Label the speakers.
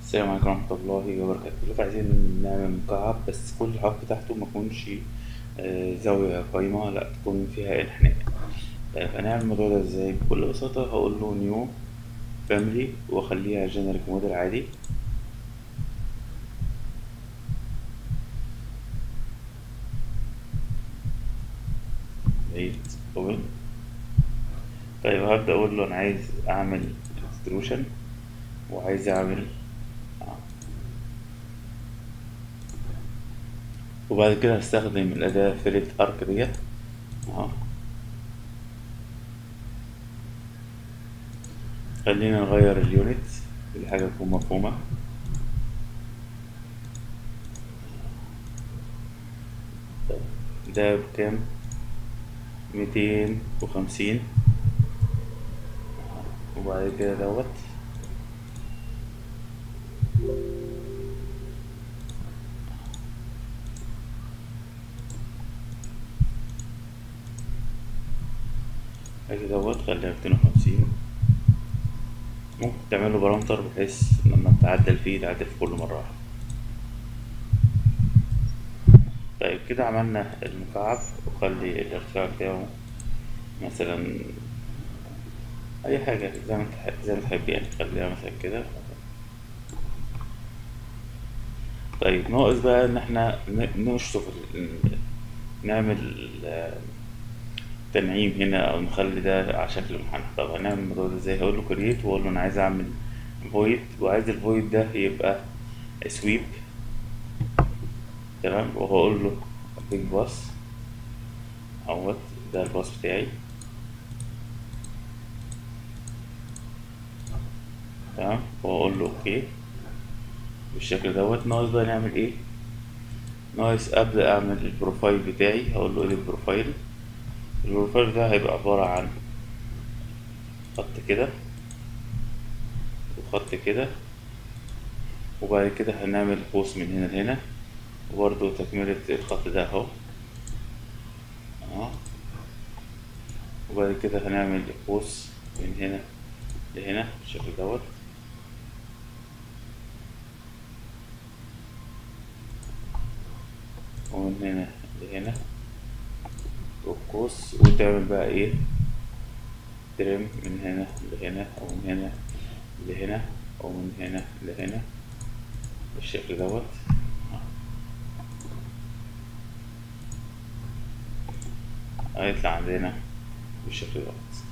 Speaker 1: السلام عليكم ورحمة الله وبركاته دلوقتي عايزين نعمل مكعب بس كل الحواف بتاعته ما تكونش آه، زاوية قايمة لا تكون فيها انحناء طيب هنعمل الموضوع ده ازاي بكل بساطة هقول له نيو فاميلي واخليها جنريك موديل عادي بعيد اوبن طيب هبدأ اقول له انا عايز اعمل اكستروشن وعايز اعمل آه. وبعد كده هستخدم الأداة فيلت أرك ديت أهو خلينا نغير اليونت دي حاجة تكون مفهومة ده بكام؟ ميتين وخمسين وبعد كده دوت اجي دوت خليها ميتين وخمسين ممكن تعمله بارامتر بحيث لما تعدل فيه تعدل في كل مرة واحدة طيب كده عملنا المكعب وخلي الارتفاع بتاعه مثلا اي حاجة زي ما انت زي ما تحب يعني خليها مثلا كده طيب ناقص بقى ان احنا نشطف نعمل تنعيم هنا او نخلي ده على شكل منحنى طب هنعمل الموضوع ده ازاي هقول له كرييت واقول له انا عايز اعمل فويد وعايز الفويد ده يبقى سويب تمام وهقول له بيج باص اهوت ده الباص بتاعي تمام واقول له اوكي بالشكل دوت ناقص بقى نعمل ايه ناقص ابدا اعمل البروفايل بتاعي هقول له ايه البروفايل البروفايل ده هيبقى عبارة عن خط كده وخط كده وبعد كده هنعمل قوس من هنا لهنا وبرضه تكملة الخط ده اهو اهو وبعد كده هنعمل قوس من هنا لهنا بالشكل دوت ومن هنا لهنا والقوس وتعمل بقى ايه ترم من هنا لهنا او من هنا لهنا او من هنا لهنا بالشكل دوت هيطلع عندنا بالشكل دوت